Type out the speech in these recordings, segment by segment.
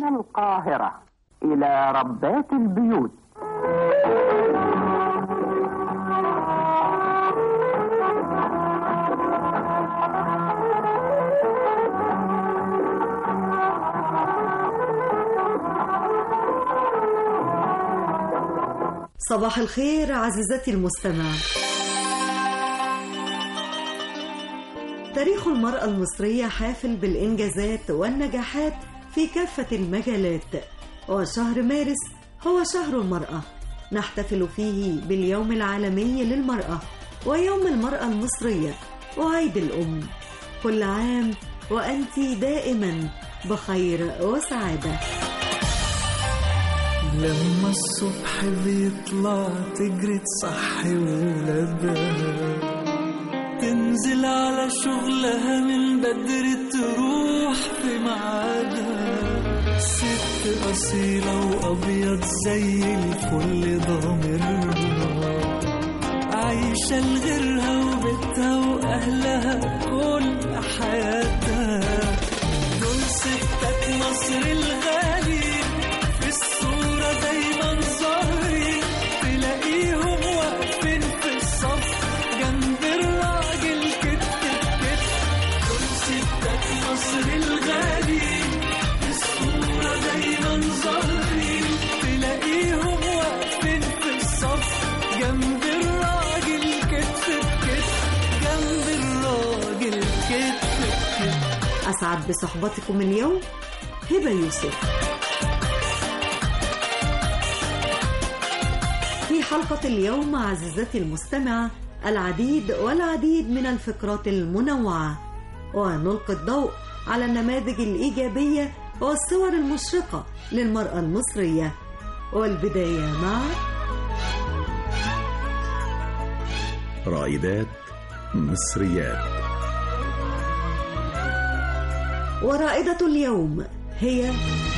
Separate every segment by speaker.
Speaker 1: من القاهرة إلى ربات البيوت
Speaker 2: صباح الخير عزيزتي المستمع تاريخ المرأة المصرية حافل بالإنجازات والنجاحات في كافة المجالات وشهر مارس هو شهر المرأة نحتفل فيه باليوم العالمي للمرأة ويوم المرأة المصرية وعيد الأم كل عام وأنت دائما بخير وسعادة
Speaker 3: لما الصبح بيطلع تجري تصحي ولادها تنزل على شغلها من بدري تروح في ميعادها ست أصيلة وأبيض زي الفل ضامرها عايشة لغيرها وبيتها وأهلها كل حياتها دول ستات مصر الغالي في الصورة دايما ظاهرين تلاقيهم واقفين في الصف جنب الراجل كتف كتف دول ستات مصر الغالي في الصورة دايما ظاهرين تلاقيهم واقفين في الصف جنب الراجل كتف كتف جنب الراجل كتف كتف
Speaker 2: أسعد بصحبتكم اليوم هبة يوسف في حلقة اليوم عزيزتي المستمعة العديد والعديد من الفقرات المنوعة ونلقي الضوء على النماذج الإيجابية والصور المشرقة للمرأة المصرية والبداية مع
Speaker 4: رائدات مصريات
Speaker 2: ورائدة اليوم هي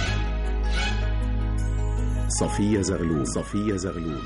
Speaker 4: صفية زغلول صفية زغلول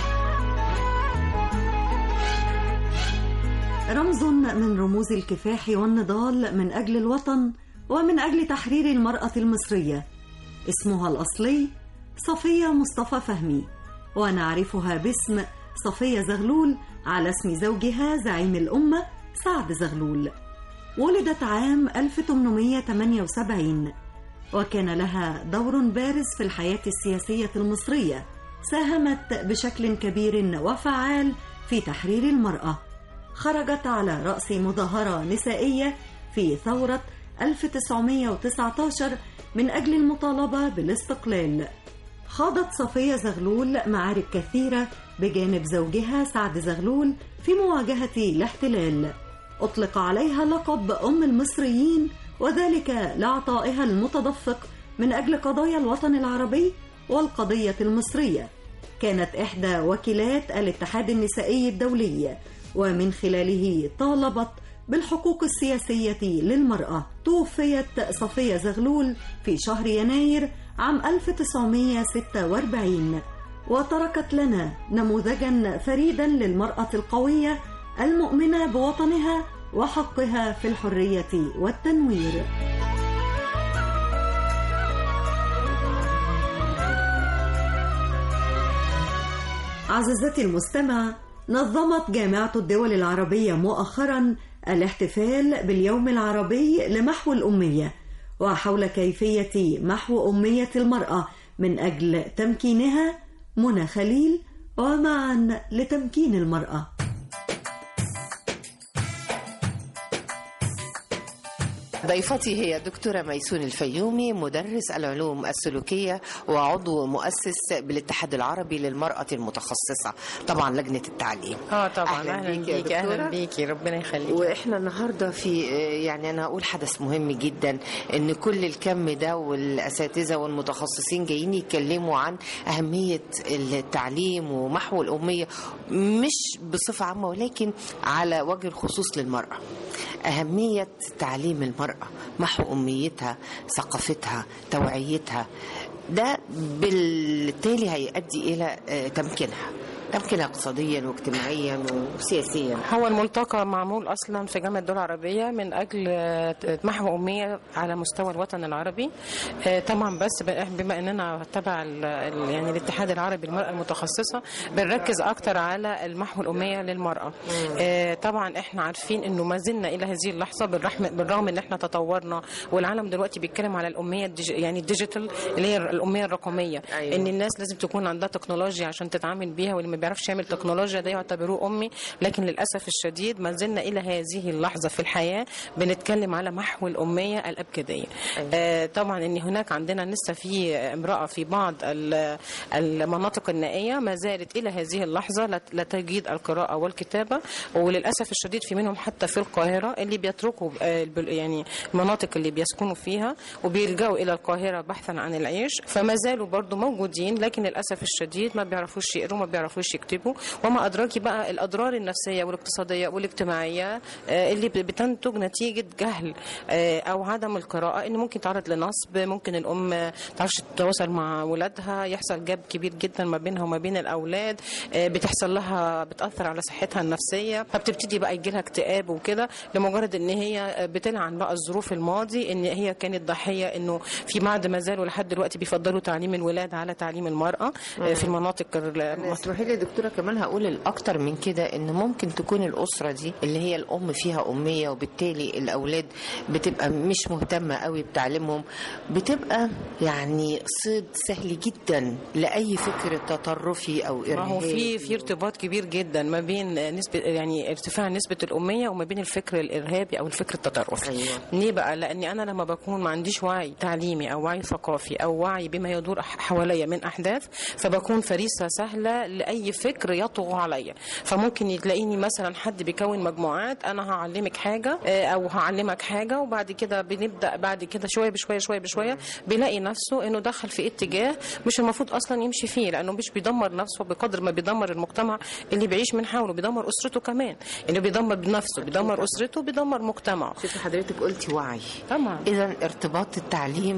Speaker 2: رمز من رموز الكفاح والنضال من أجل الوطن ومن أجل تحرير المرأة المصرية اسمها الأصلي صفية مصطفى فهمي ونعرفها باسم صفية زغلول على اسم زوجها زعيم الأمة سعد زغلول ولدت عام 1878 وكان لها دور بارز في الحياة السياسية المصرية ساهمت بشكل كبير وفعال في تحرير المرأة خرجت على رأس مظاهرة نسائية في ثورة 1919 من أجل المطالبة بالاستقلال خاضت صفية زغلول معارك كثيرة بجانب زوجها سعد زغلول في مواجهة الاحتلال أطلق عليها لقب أم المصريين وذلك لعطائها المتدفق من أجل قضايا الوطن العربي والقضية المصرية كانت إحدى وكيلات الاتحاد النسائي الدولي ومن خلاله طالبت بالحقوق السياسية للمرأة توفيت صفية زغلول في شهر يناير عام 1946 وتركت لنا نموذجا فريدا للمرأة القوية المؤمنة بوطنها وحقها في الحرية والتنوير عزيزتي المستمع نظمت جامعة الدول العربية مؤخرا الاحتفال باليوم العربي لمحو الأمية وحول كيفية محو أمية المرأة من أجل تمكينها منى خليل ومعا لتمكين المرأة
Speaker 5: ضيفتي هي دكتورة ميسون الفيومي مدرس العلوم السلوكية وعضو مؤسس بالاتحاد العربي للمرأة المتخصصة طبعا لجنة التعليم
Speaker 6: اه طبعا
Speaker 5: أهلاً
Speaker 6: اهلا
Speaker 5: بيك يا
Speaker 6: بيكي اهلا
Speaker 5: دكتورة.
Speaker 6: بيكي ربنا يخليكي
Speaker 5: واحنا النهارده في يعني انا هقول حدث مهم جدا ان كل الكم ده والاساتذه والمتخصصين جايين يتكلموا عن اهميه التعليم ومحو الاميه مش بصفه عامه ولكن على وجه الخصوص للمراه اهميه تعليم المراه محو اميتها ثقافتها توعيتها ده بالتالي هيؤدي الى آه، تمكينها أم كده اقتصاديا واجتماعيا وسياسيا
Speaker 6: هو الملتقى معمول اصلا في جامعه الدول العربيه من اجل آه، محو اميه على مستوى الوطن العربي آه، طبعا بس ب- بما اننا تبع ال- ال- يعني الاتحاد العربي للمراه المتخصصه بنركز اكتر على المحو الاميه للمراه آه، طبعا احنا عارفين انه ما زلنا الى هذه اللحظه بالرغم بالرغم ان احنا تطورنا والعالم دلوقتي بيتكلم على الاميه الديج... يعني الديجيتال اللي هي الاميه الرقميه
Speaker 5: أيوة.
Speaker 6: ان الناس لازم تكون عندها تكنولوجيا عشان تتعامل بيها واللي ما بيعرفش يعمل تكنولوجيا ده يعتبروه امي لكن للاسف الشديد ما زلنا الى هذه اللحظه في الحياه بنتكلم على محو الاميه الابجديه آه طبعا ان هناك عندنا لسه في امراه في بعض ال- المناطق النائيه ما زالت الى هذه اللحظه لا- لا تجيد القراءه والكتابه وللاسف الشديد في منهم حتى في القاهره اللي بيتركوا آه، البل- يعني المناطق اللي بيسكنوا فيها وبيلجأوا الى القاهره بحثا عن العيش فما زالوا برضو موجودين لكن للاسف الشديد ما بيعرفوش يقروا ما بيعرفوش يكتبوا وما ادراكي بقى الاضرار النفسيه والاقتصاديه والاجتماعيه آه، اللي بتنتج نتيجه جهل آه، او عدم القراءه ان ممكن تعرض لنصب ممكن الام ما تعرفش تتواصل مع ولادها يحصل جاب كبير جدا ما بينها وما بين الاولاد آه، بتحصل لها بتاثر على صحتها النفسيه فبتبتدي بقى يجي لها اكتئاب وكده لمجرد ان هي بتلعن بقى الظروف الماضي ان هي كانت ضحيه انه في بعض ما زالوا لحد دلوقتي بيفضلوا تعليم الولاد على تعليم المراه آه، في المناطق ال-
Speaker 5: اسمحي لي يا دكتوره كمان هقول الاكتر من كده ان ممكن تكون الاسره دي اللي هي الام فيها اميه وبالتالي الاولاد بتبقى مش مهتمه قوي بتعليمهم بتبقى يعني صيد سهل جدا لاي فكر تطرفي او ارهابي
Speaker 6: ما هو في في ارتباط كبير جدا ما بين نسبه يعني ارتفاع نسبه الاميه وما بين الفكر الارهابي او الفكر التطرفي
Speaker 5: أيوة.
Speaker 6: ليه بقى لاني انا لما بكون ما عنديش وعي تعليمي او وعي ثقافي او وعي بما يدور ح- حواليا من احداث فبكون فريسه سهله لاي فكر يطغى عليا فممكن تلاقيني مثلا حد بيكون مجموعات انا هعلمك حاجه آه، او هعلمك حاجه وبعد كده بنبدا بعد كده شويه بشويه شويه بشويه بيلاقي نفسه انه دخل في اتجاه مش المفروض اصلا يمشي فيه لانه مش بيدمر نفسه بقدر ما بيدمر المجتمع اللي بيعيش من حوله بيدمر اسرته كمان انه بيدمر نفسه بيدمر اسرته بيدمر مجتمعه
Speaker 5: شوفي حضرتك قلتي وعي
Speaker 6: طبعا
Speaker 5: اذا ارتباط التعليم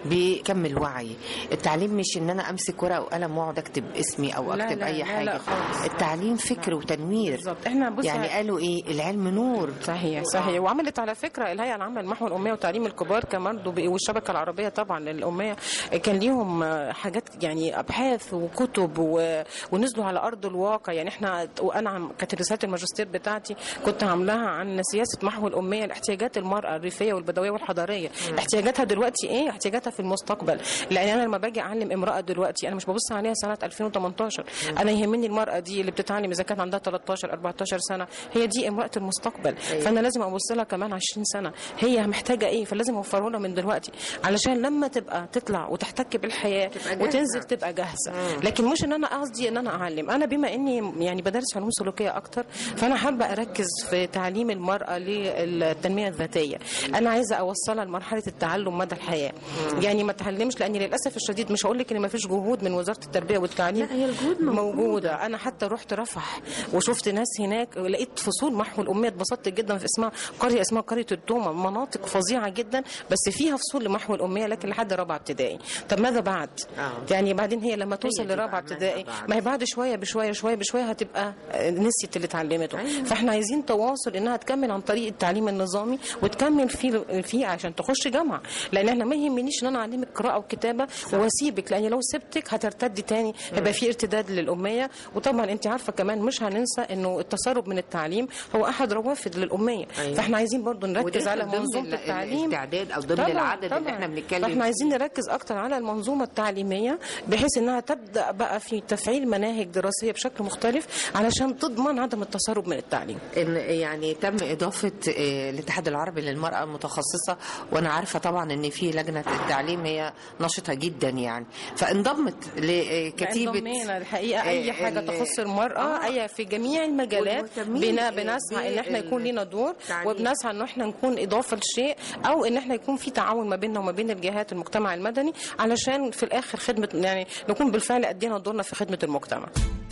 Speaker 5: بكم الوعي التعليم مش ان انا امسك ورقه وقلم واقعد اكتب اسمي او
Speaker 6: لا،
Speaker 5: اكتب
Speaker 6: لا،
Speaker 5: اي
Speaker 6: لا،
Speaker 5: حاجه
Speaker 6: لا خالص.
Speaker 5: التعليم فكر وتنوير
Speaker 6: بالظبط احنا بص
Speaker 5: يعني قالوا ايه العلم نور
Speaker 6: صحيح صحيح وعملت على فكره الهيئه العامه للمحو الاميه وتعليم الكبار كمان برضه ب- والشبكه العربيه طبعا للاميه كان ليهم آه، حاجات يعني ابحاث وكتب و... ونزلوا على ارض الواقع يعني احنا وانا عم- كانت رساله الماجستير بتاعتي كنت عاملاها عن سياسه محو الاميه لاحتياجات المراه الريفيه والبدويه والحضريه احتياجاتها دلوقتي ايه احتياجاتها في المستقبل لان انا لما باجي اعلم امراه دلوقتي انا مش ببص عليها سنه 2018 انا يهمني المراه دي اللي بتتعلم اذا كانت عندها 13 14 سنه هي دي امراه المستقبل فانا لازم ابص لها كمان 20 سنه هي محتاجه ايه فلازم اوفره لها من دلوقتي علشان لما تبقى تطلع وتحتك بالحياه
Speaker 5: جاهزة.
Speaker 6: وتنزل تبقى جاهزه لكن مش ان انا قصدي ان انا اعلم انا بما اني يعني بدرس علوم سلوكيه اكتر فانا حابه اركز في تعليم المراه للتنميه الذاتيه انا عايزه اوصلها لمرحله التعلم مدى الحياه يعني ما تعلمش لاني للاسف الشديد مش هقول لك ان ما فيش جهود من وزاره التربيه والتعليم
Speaker 5: لا، هي الجهود موجودة.
Speaker 6: موجوده انا حتى رحت رفح وشفت ناس هناك لقيت فصول محو الاميه اتبسطت جدا في اسمها قريه اسمها قريه التومه مناطق فظيعه جدا بس فيها فصول لمحو الاميه لكن لحد رابعه ابتدائي طب ماذا بعد
Speaker 5: آه.
Speaker 6: يعني بعدين هي لما توصل
Speaker 5: دي بقى
Speaker 6: لرابعه
Speaker 5: ماذا
Speaker 6: ابتدائي
Speaker 5: بعد؟
Speaker 6: ما هي بعد شويه بشويه شويه بشويه هتبقى آه، نسيت اللي اتعلمته فاحنا عايزين تواصل انها تكمل عن طريق التعليم النظامي وتكمل فيه فيه عشان تخش جامعه لان احنا ما يهمنيش ان انا اعلمك قراءه وكتابه واسيبك لان لو سبتك هترتدي تاني هيبقى في ارتداد للاميه وطبعا انت عارفه كمان مش هننسى انه التسرب من التعليم هو احد روافد للاميه
Speaker 5: أيوة.
Speaker 6: فاحنا عايزين برضو نركز
Speaker 5: وده
Speaker 6: على
Speaker 5: ضمن
Speaker 6: منظومه
Speaker 5: ال-
Speaker 6: التعليم
Speaker 5: الاستعداد او ضمن
Speaker 6: طبعاً،
Speaker 5: العدد اللي
Speaker 6: طبعاً.
Speaker 5: احنا بنتكلم
Speaker 6: فاحنا عايزين
Speaker 5: فيه.
Speaker 6: نركز اكتر على المنظومه التعليميه بحيث انها تبدا بقى في تفعيل مناهج دراسيه بشكل مختلف علشان تضمن عدم التسرب من التعليم
Speaker 5: ان يعني تم اضافه آه، الاتحاد العربي للمراه المتخصصه وانا عارفه طبعا ان في لجنه التعليم هي نشطه جدا يعني فانضمت لكتيبه
Speaker 6: انضمينا الحقيقه اي
Speaker 5: آه،
Speaker 6: حاجه
Speaker 5: ال-
Speaker 6: تخص المراه
Speaker 5: آه.
Speaker 6: اي في جميع المجالات
Speaker 5: والمهتمين
Speaker 6: بنا بنسعى ان احنا يكون لنا دور
Speaker 5: بالتعليم.
Speaker 6: وبنسعى ان احنا نكون اضافه لشيء او ان احنا يكون في تعاون ما بيننا وما بين الجهات المجتمع المدني علشان في الاخر خدمه يعني نكون بالفعل ادينا دورنا في خدمه المجتمع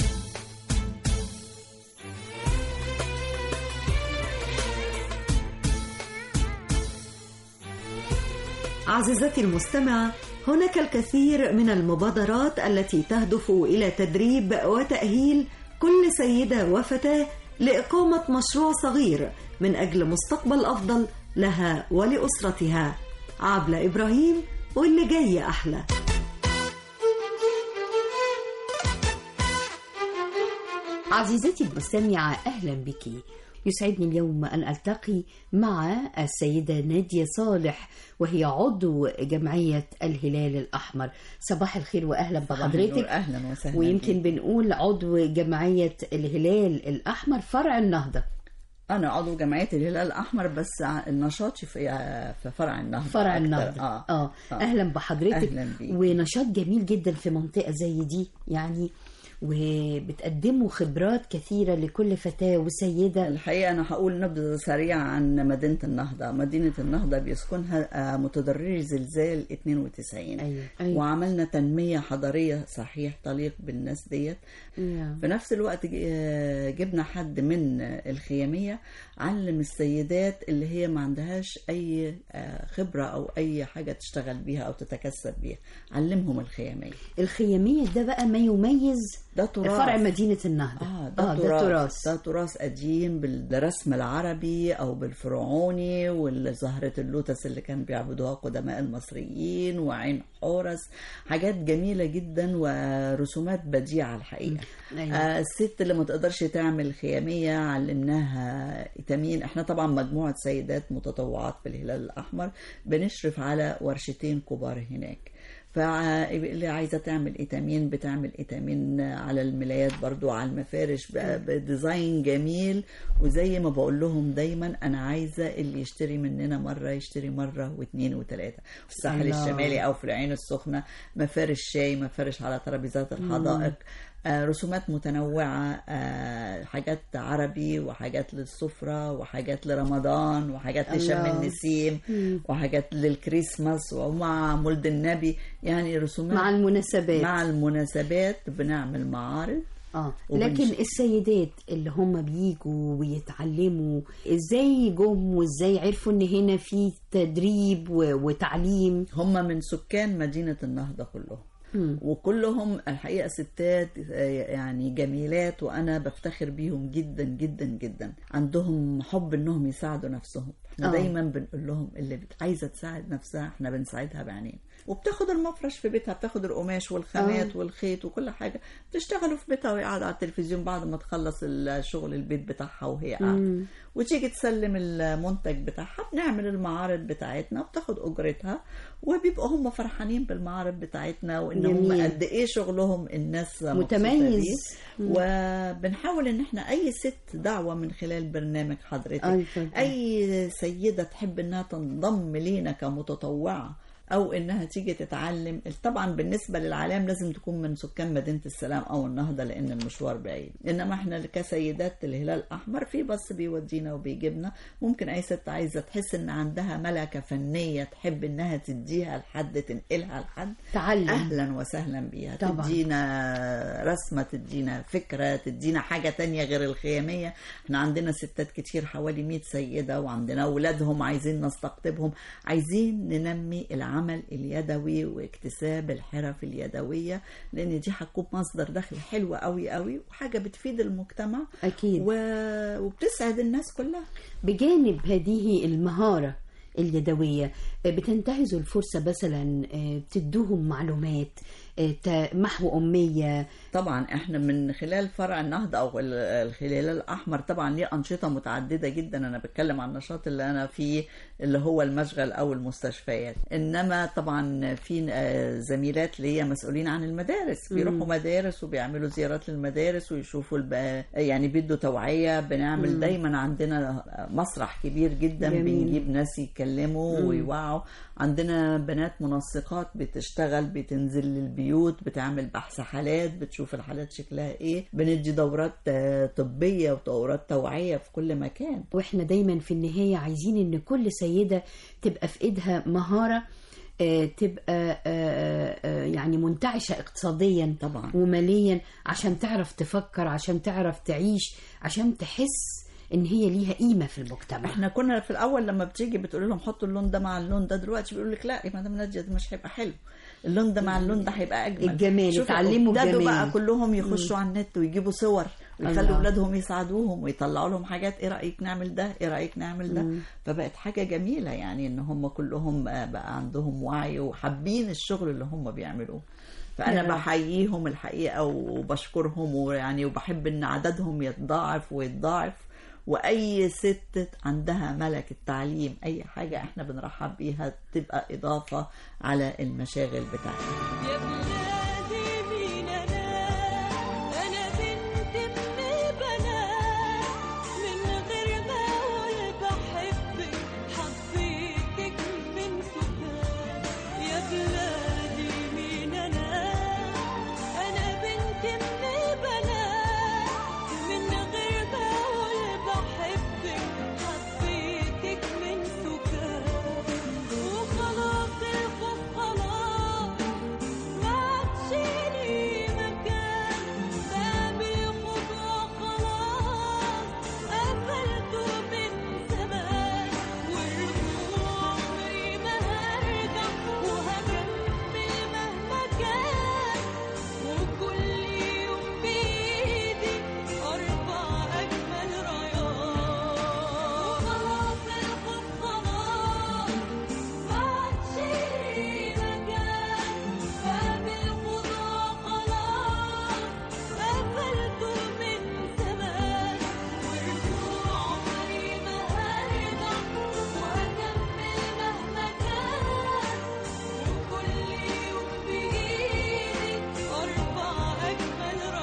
Speaker 2: عزيزتي المستمعة هناك الكثير من المبادرات التي تهدف إلى تدريب وتأهيل كل سيدة وفتاة لإقامة مشروع صغير من أجل مستقبل أفضل لها ولأسرتها عبلة إبراهيم واللي جاي أحلى
Speaker 7: عزيزتي المستمعة أهلا بك يسعدني اليوم أن ألتقي مع السيدة نادية صالح وهي عضو جمعية الهلال الأحمر صباح الخير وأهلا بحضرتك
Speaker 8: اهلا وسهلا
Speaker 7: ويمكن بنقول عضو جمعية الهلال الأحمر فرع النهضة
Speaker 8: انا عضو جمعيه الهلال الاحمر بس نشاطي في في فرع النهضه
Speaker 7: فرع
Speaker 8: أكتر.
Speaker 7: النهضة
Speaker 8: اه,
Speaker 7: آه. أهلا بحضرتك
Speaker 8: أهلاً بيك.
Speaker 7: ونشاط جميل جدا في منطقة زي دي يعني وبتقدموا خبرات كثيرة لكل فتاة وسيدة
Speaker 8: الحقيقه انا هقول نبذه سريعه عن مدينه النهضه مدينه النهضه بيسكنها آه، متضرري زلزال 92
Speaker 7: أيوة. أيوة.
Speaker 8: وعملنا تنميه حضاريه صحيح تليق بالناس ديت
Speaker 7: يا.
Speaker 8: في نفس الوقت ج- آه، جبنا حد من الخيامية علم السيدات اللي هي ما عندهاش أي آه، خبرة أو أي حاجة تشتغل بيها أو تتكسب بيها علمهم الخيامية
Speaker 7: الخيامية ده بقى ما يميز
Speaker 8: ده تراث
Speaker 7: فرع مدينة النهضة
Speaker 8: آه ده,
Speaker 7: آه
Speaker 8: تراث.
Speaker 7: ده تراث
Speaker 8: ده تراث قديم بالرسم العربي او بالفرعوني والزهرة اللوتس اللي كان بيعبدوها قدماء المصريين وعين حورس حاجات جميلة جدا ورسومات بديعة الحقيقة
Speaker 7: أيوة.
Speaker 8: آه الست اللي ما تقدرش تعمل خيامية علمناها إتامين احنا طبعا مجموعة سيدات متطوعات في الهلال الأحمر بنشرف على ورشتين كبار هناك فاللي عايزه تعمل ايتامين بتعمل ايتامين على الملايات برضو على المفارش ب- بديزاين جميل وزي ما بقول لهم دايما انا عايزه اللي يشتري مننا مره يشتري مره واثنين وثلاثه في الساحل
Speaker 7: الله.
Speaker 8: الشمالي او في العين السخنه مفارش شاي مفارش على ترابيزات الحدائق آه، رسومات متنوعة آه، حاجات عربي وحاجات للسفرة وحاجات لرمضان وحاجات لشم
Speaker 7: الله.
Speaker 8: النسيم وحاجات للكريسماس ومع مولد النبي يعني رسومات
Speaker 7: مع المناسبات
Speaker 8: مع المناسبات بنعمل معارض
Speaker 7: اه
Speaker 8: وبنش-
Speaker 7: لكن السيدات اللي هم بيجوا ويتعلموا ازاي جم وازاي عرفوا ان هنا في تدريب و- وتعليم
Speaker 8: هم من سكان مدينة النهضة كلهم وكلهم الحقيقة ستات آه، يعني جميلات وأنا بفتخر بيهم جدا جدا جدا عندهم حب إنهم يساعدوا نفسهم احنا
Speaker 7: آه.
Speaker 8: دايما بنقول لهم اللي بت- عايزة تساعد نفسها احنا بنساعدها بعينين وبتاخد المفرش في بيتها بتاخد القماش والخامات والخيط وكل حاجة بتشتغلوا في بيتها وهي قاعدة على التلفزيون بعد ما تخلص الشغل البيت بتاعها وهي قاعدة وتيجي تسلم المنتج بتاعها بنعمل المعارض بتاعتنا وبتاخد اجرتها وبيبقوا هم فرحانين بالمعارض بتاعتنا وان هم
Speaker 7: جميل.
Speaker 8: قد ايه شغلهم الناس مبسوطة
Speaker 7: متميز.
Speaker 8: بيه. وبنحاول ان احنا اي ست دعوه من خلال برنامج حضرتك
Speaker 7: أي طبعا.
Speaker 8: اي سيده تحب انها تنضم لينا كمتطوعه او انها تيجي تتعلم طبعا بالنسبه للعالم لازم تكون من سكان مدينه السلام او النهضه لان المشوار بعيد انما احنا كسيدات الهلال الاحمر في بس بيودينا وبيجيبنا ممكن اي ست عايزه تحس ان عندها ملكه فنيه تحب انها تديها لحد تنقلها لحد
Speaker 7: تعلم
Speaker 8: اهلا وسهلا بيها
Speaker 7: طبعاً.
Speaker 8: تدينا رسمه تدينا فكره تدينا حاجه تانية غير الخياميه احنا عندنا ستات كتير حوالي 100 سيده وعندنا اولادهم عايزين نستقطبهم عايزين ننمي العمل اليدوي واكتساب الحرف اليدويه لان دي هتكون مصدر دخل حلو قوي قوي وحاجه بتفيد المجتمع
Speaker 7: أكيد.
Speaker 8: و... وبتسعد الناس كلها
Speaker 7: بجانب هذه المهارة اليدوية آه، بتنتهزوا الفرصة مثلا آه، بتدوهم معلومات آه، ت- محو أمية
Speaker 8: طبعا احنا من خلال فرع النهضه او ال- الهلال الاحمر طبعا ليه انشطه متعدده جدا انا بتكلم عن النشاط اللي انا فيه اللي هو المشغل او المستشفيات انما طبعا في آه، زميلات ليا مسؤولين عن المدارس بيروحوا مدارس وبيعملوا زيارات للمدارس ويشوفوا الب... يعني بيدوا توعيه بنعمل دايما عندنا مسرح كبير جدا
Speaker 7: جميل.
Speaker 8: بنجيب ناس يتكلموا ويوعوا عندنا بنات منسقات بتشتغل بتنزل للبيوت بتعمل بحث حالات بتشوف الحالات شكلها ايه بندي دورات آه، طبية ودورات توعية في كل مكان
Speaker 7: واحنا دايما في النهاية عايزين ان كل سيدة تبقى في ايدها مهارة آه، تبقى آه، آه، يعني منتعشة اقتصاديا
Speaker 8: طبعا.
Speaker 7: وماليا عشان تعرف تفكر عشان تعرف تعيش عشان تحس ان هي ليها قيمة في المجتمع
Speaker 8: احنا كنا في الاول لما بتيجي بتقول لهم حطوا اللون ده مع اللون ده دلوقتي بيقول لك لا يا مدام ناديه ده مش هيبقى حلو اللون ده مع اللون ده هيبقى اجمل
Speaker 7: الجمال،
Speaker 8: شوفي،
Speaker 7: اتعلموا
Speaker 8: ابتدوا
Speaker 7: الجمال.
Speaker 8: بقى كلهم يخشوا على النت ويجيبوا صور ويخلوا
Speaker 7: الله.
Speaker 8: اولادهم يساعدوهم ويطلعوا لهم حاجات ايه رايك نعمل ده ايه رايك نعمل ده فبقت حاجه جميله يعني ان هم كلهم آه، بقى عندهم وعي وحابين الشغل اللي هم بيعملوه فانا
Speaker 7: يا.
Speaker 8: بحييهم الحقيقه وبشكرهم ويعني وبحب ان عددهم يتضاعف ويتضاعف واي ست عندها ملك التعليم اي حاجه احنا بنرحب بيها تبقى اضافه على المشاغل بتاعتنا
Speaker 3: يا بلادي مين انا انا بنت ابن بنات من غير ما اقول بحبك حبيتك من سكات يا بلادي مين انا انا بنت ابن بنات من غير ما اقول بحبك حبيتك من سكات وخلاص الخوف خلاص ما عادش لي مكان بابي خطوة خلاص قفلته من زمان والرجوع عمري ما هرجع وهكمل مهما كان وكل يوم بإيدي أرفع أجمل رايات وخلاص الخوف خلاص ما عادش لي مكان باب الخضوع خلاص قفلته من زمان ورجوع عمري ما هرجع وهكمل مهما كان وكل يوم بإيدي أرفع أجمل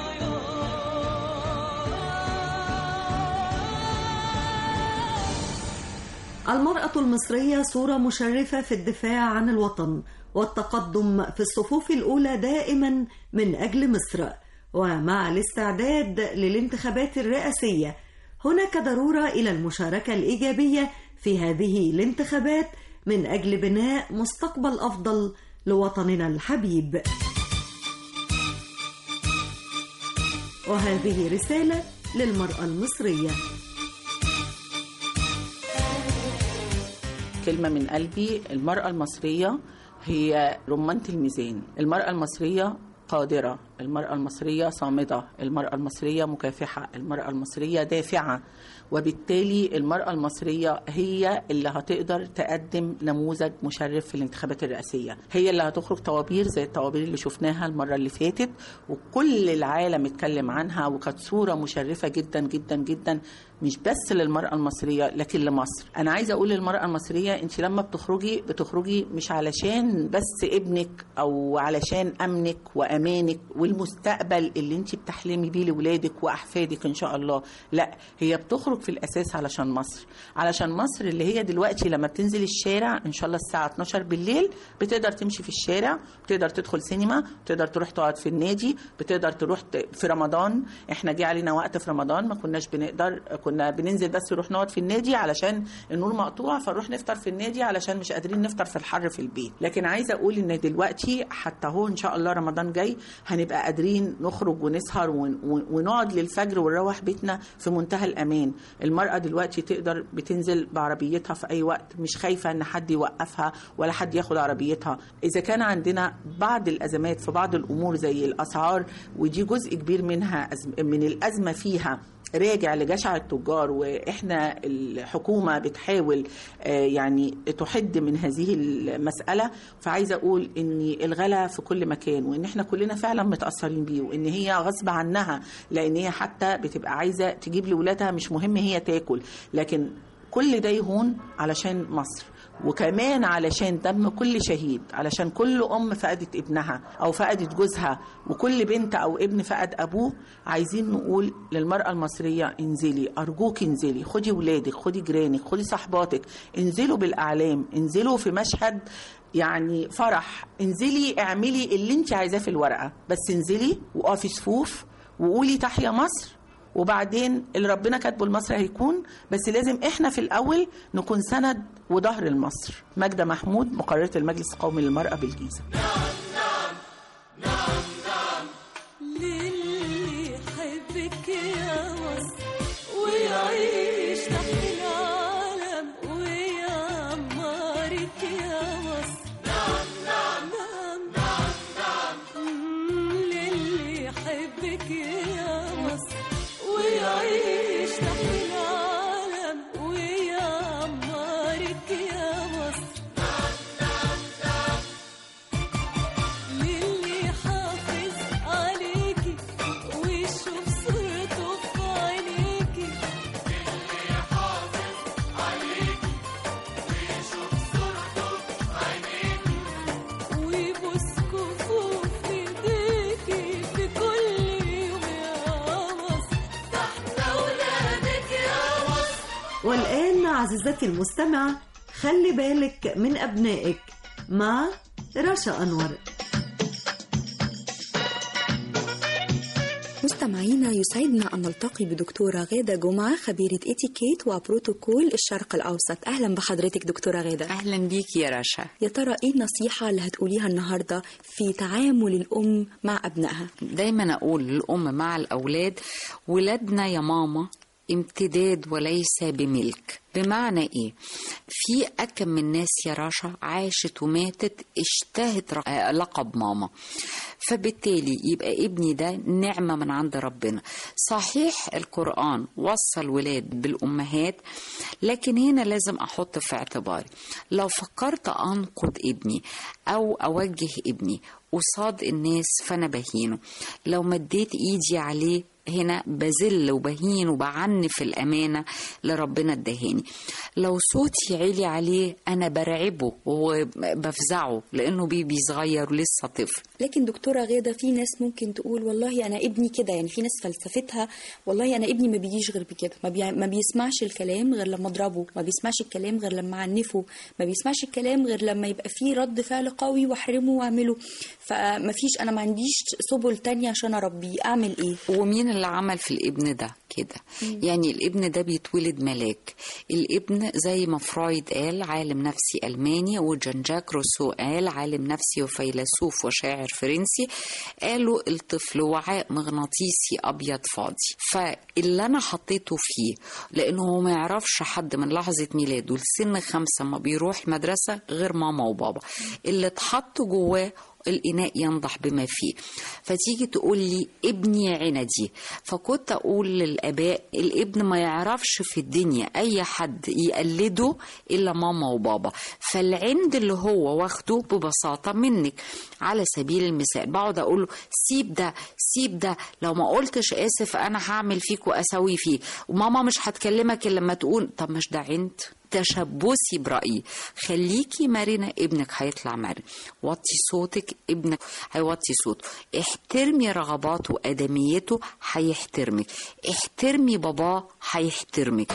Speaker 3: رايات
Speaker 2: المرأة المصرية صورة مشرفة في الدفاع عن الوطن والتقدم في الصفوف الأولى دائما من أجل مصر ومع الاستعداد للانتخابات الرئاسية هناك ضرورة إلى المشاركة الإيجابية في هذه الانتخابات من أجل بناء مستقبل أفضل لوطننا الحبيب وهذه رسالة للمرأة المصرية
Speaker 9: كلمة من قلبي المرأة المصرية هي رمانة الميزان المرأة المصرية قادرة المرأة المصرية صامدة المرأة المصرية مكافحة المرأة المصرية دافعة وبالتالي المرأة المصرية هي اللي هتقدر تقدم نموذج مشرف في الانتخابات الرئاسية هي اللي هتخرج طوابير زي الطوابير اللي شفناها المرة اللي فاتت وكل العالم اتكلم عنها وكانت صورة مشرفة جدا جدا جدا مش بس للمرأة المصرية لكن لمصر أنا عايزة أقول للمرأة المصرية أنت لما بتخرجي بتخرجي مش علشان بس ابنك أو علشان أمنك وأمانك والمستقبل اللي أنت بتحلمي بيه لولادك وأحفادك إن شاء الله لا هي بتخرج في الأساس علشان مصر علشان مصر اللي هي دلوقتي لما بتنزل الشارع إن شاء الله الساعة 12 بالليل بتقدر تمشي في الشارع بتقدر تدخل سينما بتقدر تروح تقعد في النادي بتقدر تروح ت- في رمضان احنا جه علينا وقت في رمضان ما كناش بنقدر كنا بننزل بس نروح نقعد في النادي علشان النور مقطوع فنروح نفطر في النادي علشان مش قادرين نفطر في الحر في البيت لكن عايزه اقول ان دلوقتي حتى هو ان شاء الله رمضان جاي هنبقى قادرين نخرج ونسهر ون- ون- ونقعد للفجر ونروح بيتنا في منتهى الامان المراه دلوقتي تقدر بتنزل بعربيتها في اي وقت مش خايفه ان حد يوقفها ولا حد ياخد عربيتها اذا كان عندنا بعض الازمات في بعض الامور زي الاسعار ودي جزء كبير منها أزم- من الازمه فيها راجع لجشع التجار واحنا الحكومه بتحاول آه، يعني تحد من هذه المساله فعايزه اقول ان الغلا في كل مكان وان احنا كلنا فعلا متاثرين بيه وان هي غصب عنها لان هي حتى بتبقى عايزه تجيب لاولادها مش مهم هي تاكل لكن كل ده يهون علشان مصر وكمان علشان دم كل شهيد علشان كل ام فقدت ابنها او فقدت جوزها وكل بنت او ابن فقد ابوه عايزين نقول للمراه المصريه انزلي ارجوك انزلي خدي ولادك خدي جيرانك خدي صحباتك انزلوا بالاعلام انزلوا في مشهد يعني فرح انزلي اعملي اللي انت عايزاه في الورقه بس انزلي وقفي صفوف وقولي تحيا مصر وبعدين اللي ربنا كاتبه لمصر هيكون بس لازم احنا في الاول نكون سند وظهر لمصر ماجده محمود مقرره المجلس القومي للمراه بالجيزه
Speaker 3: للي يحبك يا مصر ويعيش تحت العالم ويعمرك يا مصر نعم نعم نعم نعم للي يحبك يا مصر
Speaker 2: والآن عزيزتي المستمعة خلي بالك من أبنائك مع رشا أنور
Speaker 10: مستمعينا يسعدنا أن نلتقي بدكتورة غادة جمعة خبيرة اتيكيت وبروتوكول الشرق الأوسط أهلا بحضرتك دكتورة غادة
Speaker 11: أهلا بيك يا رشا
Speaker 10: يا ترى إيه النصيحة اللي هتقوليها النهاردة في تعامل الأم مع أبنائها
Speaker 11: دايما أقول للأم مع الأولاد ولادنا يا ماما امتداد وليس بملك بمعنى ايه في اكم من ناس يا رشا عاشت وماتت اشتهت ر- آه، لقب ماما فبالتالي يبقى ابني ده نعمة من عند ربنا صحيح القرآن وصى الولاد بالأمهات لكن هنا لازم أحط في اعتباري لو فكرت أنقد ابني أو أوجه ابني قصاد الناس فأنا بهينه لو مديت إيدي عليه هنا بذل وبهين وبعنف الأمانة لربنا ادهاني لو صوتي عالي عليه أنا برعبه وبفزعه لأنه بيبي صغير ولسه طفل
Speaker 10: لكن دكتورة غادة في ناس ممكن تقول والله أنا ابني كده يعني في ناس فلسفتها والله أنا ابني ما بيجيش غير بكده ما, بي... ما بيسمعش الكلام غير لما أضربه ما بيسمعش الكلام غير لما أعنفه ما بيسمعش الكلام غير لما يبقى فيه رد فعل قوي وأحرمه وأعمله فما فيش أنا ما عنديش سبل تانية عشان أربيه أعمل إيه
Speaker 11: ومين اللي عمل في الابن ده كده يعني الابن ده بيتولد ملاك الابن زي ما فرويد قال عالم نفسي ألماني وجان جاك روسو قال عالم نفسي وفيلسوف وشاعر فرنسي قالوا الطفل وعاء مغناطيسي أبيض فاضي فاللي أنا حطيته فيه لأنه هو ما يعرفش حد من لحظة ميلاده لسن خمسة ما بيروح مدرسة غير ماما وبابا اللي اتحط جواه الإناء ينضح بما فيه فتيجي تقول لي ابني عندي فكنت أقول للآباء الابن ما يعرفش في الدنيا أي حد يقلده إلا ماما وبابا فالعند اللي هو واخده ببساطة منك على سبيل المثال بقعد أقول له سيب ده سيب ده لو ما قلتش آسف أنا هعمل فيك وأسوي فيك وماما مش هتكلمك إلا لما تقول طب مش ده عند تشبثي برأيي خليكي مرنة ابنك هيطلع مرن وطي صوتك ابنك هيوطي صوته احترمي رغباته وأدميته هيحترمك احترمي باباه هيحترمك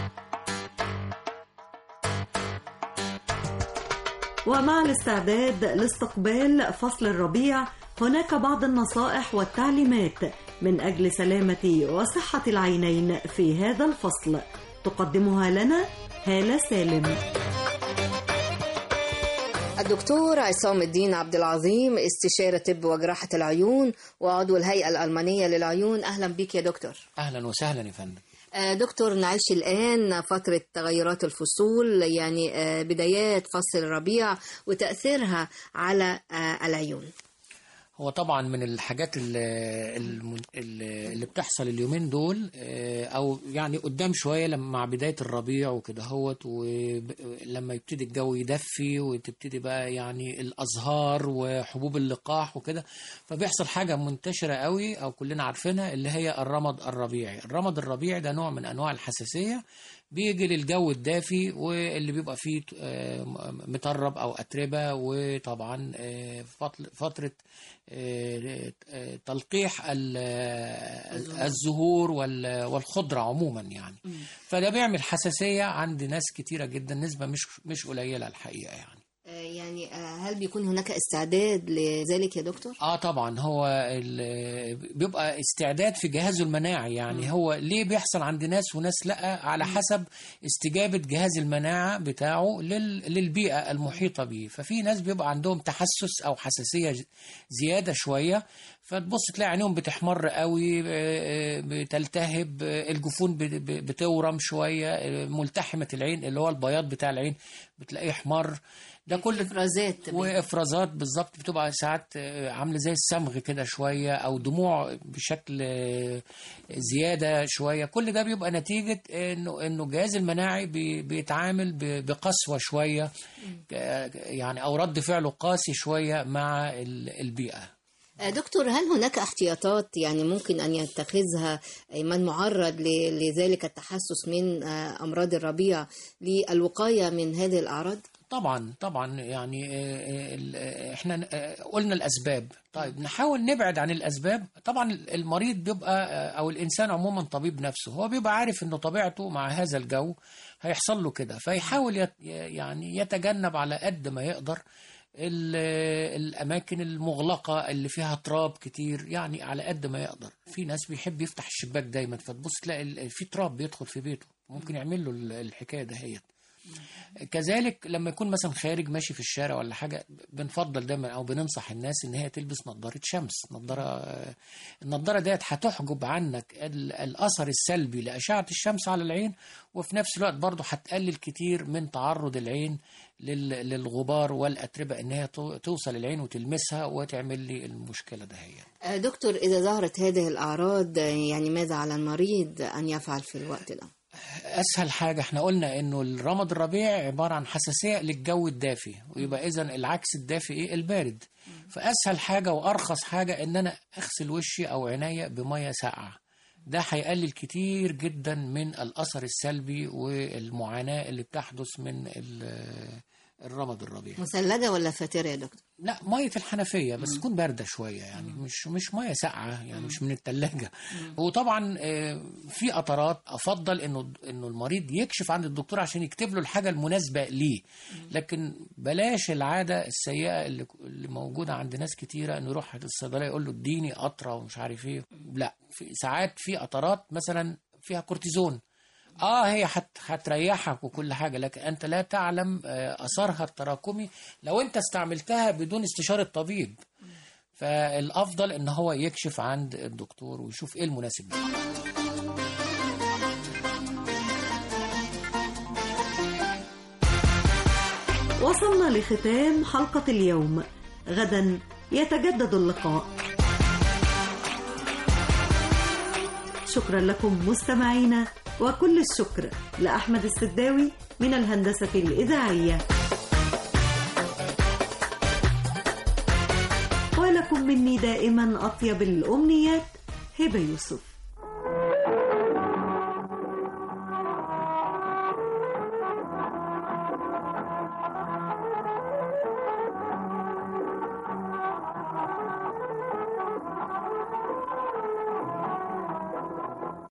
Speaker 2: ومع الاستعداد لاستقبال فصل الربيع هناك بعض النصائح والتعليمات من أجل سلامة وصحة العينين في هذا الفصل تقدمها لنا هالة سالم
Speaker 12: الدكتور عصام الدين عبد العظيم استشارة طب وجراحة العيون وعضو الهيئة الألمانية للعيون أهلا بك يا دكتور
Speaker 13: اهلا وسهلا يا فندم
Speaker 12: آه، دكتور نعيش الآن فترة تغيرات الفصول يعني آه، بدايات فصل الربيع وتأثيرها على آه، العيون
Speaker 13: هو طبعا من الحاجات اللي, اللي اللي بتحصل اليومين دول آه، او يعني قدام شويه لما مع بدايه الربيع وكده هوت ولما يبتدي الجو يدفي وتبتدي بقى يعني الازهار وحبوب اللقاح وكده فبيحصل حاجه منتشره قوي او كلنا عارفينها اللي هي الرمد الربيعي الرمد الربيعي ده نوع من انواع الحساسيه بيجي للجو الدافي واللي بيبقى فيه آه، مطرب او اتربه وطبعا آه، فطل- فتره آه، آه، تلقيح ال- آه، الزهور وال- والخضره عموما يعني فده بيعمل حساسيه عند ناس كتيره جدا نسبه مش مش قليله الحقيقه يعني
Speaker 12: آه، يعني آه، هل بيكون هناك استعداد لذلك يا دكتور؟
Speaker 13: اه طبعا هو ال- بيبقى استعداد في جهازه المناعي يعني هو ليه بيحصل عند ناس وناس لا على حسب استجابة جهاز المناعة بتاعه لل- للبيئة المحيطة به ففي ناس بيبقى عندهم تحسس او حساسية ج- زيادة شوية فتبص تلاقي عينيهم بتحمر قوي آه، آه، بتلتهب آه، الجفون بت- بت- بتورم شوية آه، ملتحمة العين اللي هو البياض بتاع العين بتلاقيه احمر ده كل
Speaker 12: افرازات
Speaker 13: وافرازات بالظبط بتبقى ساعات آه، عامله زي الصمغ كده شويه او دموع بشكل آه، زياده شويه كل ده بيبقى نتيجه انه انه الجهاز المناعي بي- بيتعامل ب- بقسوه شويه آه، يعني او رد فعله قاسي شويه مع ال- البيئه
Speaker 12: آه، دكتور هل هناك احتياطات يعني ممكن أن يتخذها من معرض ل- لذلك التحسس من آه، أمراض الربيع للوقاية من هذه الأعراض؟
Speaker 13: طبعا طبعا يعني آه، آه، ال- آه، احنا آه، قلنا الاسباب طيب نحاول نبعد عن الاسباب طبعا المريض بيبقى آه، او الانسان عموما طبيب نفسه هو بيبقى عارف انه طبيعته مع هذا الجو هيحصل له كده فيحاول يت يعني يتجنب على قد ما يقدر ال- الاماكن المغلقه اللي فيها تراب كتير يعني على قد ما يقدر في ناس بيحب يفتح الشباك دايما فتبص تلاقي ال- في تراب بيدخل في بيته ممكن يعمل له ال- الحكايه دهيت كذلك لما يكون مثلا خارج ماشي في الشارع ولا حاجه بنفضل دايما او بننصح الناس ان هي تلبس نظاره شمس نظاره النظاره ديت هتحجب عنك ال- الاثر السلبي لاشعه الشمس على العين وفي نفس الوقت برضه هتقلل كتير من تعرض العين لل- للغبار والاتربه ان هي تو- توصل العين وتلمسها وتعمل لي المشكله دهيت
Speaker 12: آه، دكتور إذا ظهرت هذه الأعراض آه، يعني ماذا على المريض أن يفعل في الوقت ده؟
Speaker 13: اسهل حاجه احنا قلنا انه الرمد الربيع عباره عن حساسيه للجو الدافي ويبقى اذا العكس الدافي ايه البارد فاسهل حاجه وارخص حاجه ان انا اغسل وشي او عينيا بميه ساقعه ده هيقلل كتير جدا من الاثر السلبي والمعاناه اللي بتحدث من ال- الرمد الربيع
Speaker 12: مثلجة ولا فاترة يا دكتور؟
Speaker 13: لا ميه الحنفيه بس تكون بارده شويه يعني مش مش ميه ساقعه يعني مش من الثلاجه وطبعا آه، في قطرات افضل انه انه المريض يكشف عند الدكتور عشان يكتب له الحاجه المناسبه ليه لكن بلاش العاده السيئه اللي اللي موجوده عند ناس كتيره انه يروح الصيدليه يقول له اديني قطره ومش عارف ايه لا في ساعات في قطرات مثلا فيها كورتيزون اه هي هت- هتريحك وكل حاجه لكن انت لا تعلم آه، اثرها التراكمي لو انت استعملتها بدون استشاره طبيب فالافضل ان هو يكشف عند الدكتور ويشوف ايه المناسب له
Speaker 2: وصلنا لختام حلقة اليوم غدا يتجدد اللقاء شكرا لكم مستمعينا وكل الشكر لأحمد السداوي من الهندسة الإذاعية ولكم مني دائما أطيب الأمنيات هبة يوسف